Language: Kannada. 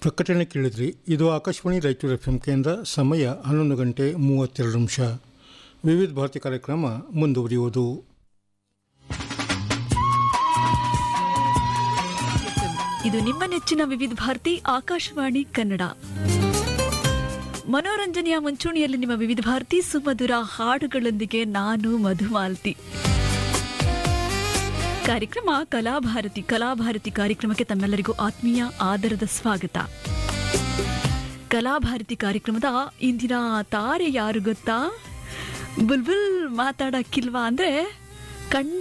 ಪ್ರಕಟಣೆ ಕೇಳಿದ್ರಿ ಇದು ಆಕಾಶವಾಣಿ ರಾಯಚೂರು ಎಫ್ ಎಂ ಕೇಂದ್ರ ಸಮಯ ಹನ್ನೊಂದು ಗಂಟೆ ಮೂವತ್ತೆರಡು ನಿಮಿಷ ವಿವಿಧ ಭಾರತಿ ಕಾರ್ಯಕ್ರಮ ಮುಂದುವರಿಯುವುದು ಇದು ನಿಮ್ಮ ನೆಚ್ಚಿನ ವಿವಿಧ ಭಾರತಿ ಆಕಾಶವಾಣಿ ಕನ್ನಡ ಮನೋರಂಜನೆಯ ಮುಂಚೂಣಿಯಲ್ಲಿ ನಿಮ್ಮ ವಿವಿಧ ಭಾರತಿ ಸುಮಧುರ ಹಾಡುಗಳೊಂದಿಗೆ ನಾನು ಮಧುಮಾಲ್ತಿ ಕಾರ್ಯಕ್ರಮ ಕಲಾಭಾರತಿ ಕಲಾಭಾರತಿ ಕಾರ್ಯಕ್ರಮಕ್ಕೆ ತಮ್ಮೆಲ್ಲರಿಗೂ ಆತ್ಮೀಯ ಆದರದ ಸ್ವಾಗತ ಕಲಾಭಾರತಿ ಕಾರ್ಯಕ್ರಮದ ಇಂದಿನ ತಾರೆ ಯಾರು ಗೊತ್ತಾ ಬುಲ್ಬುಲ್ ಮಾತಾಡಕ್ಕಿಲ್ವಾ ಅಂದ್ರೆ ಕಣ್ಣು